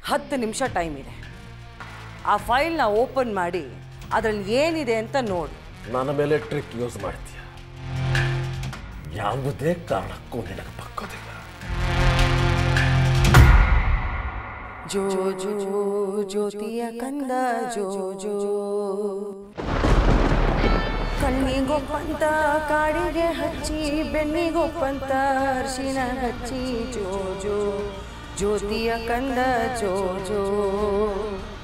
ಹತ್ತು ನಿಮಿಷ ಟೈಮ್ ಇದೆ ಆ ಫೈಲ್ನ ಓಪನ್ ಮಾಡಿ ಅದರಲ್ಲಿ ಏನಿದೆ ಅಂತ ನೋಡು ನನ್ನ ಮೇಲೆ ಟ್ರಿಕ್ ಯೂಸ್ ಮಾಡ್ತೀಯ ಯಾವುದೇ ಕಾರಣಕ್ಕೂ ನಿನಗೆ ಪಕ್ಕೋದಿಲ್ಲ ಜೋ ಜೋ ಜ್ಯೋತಿಯ ಕಂದ ಜೋ ಜೋ ಕಣ್ಣಿಗೊಪ್ಪಂತ ಕಾಡಿಗೆ ಹಚ್ಚಿ ಬೆನ್ನಿಗೊಪ್ಪಂತ ಅರ್ಶಿನ ಹಚ್ಚಿ ಜೋ ಜೋ ಜ್ಯೋತಿಯ ಕಂದ ಜೋ ಜೋ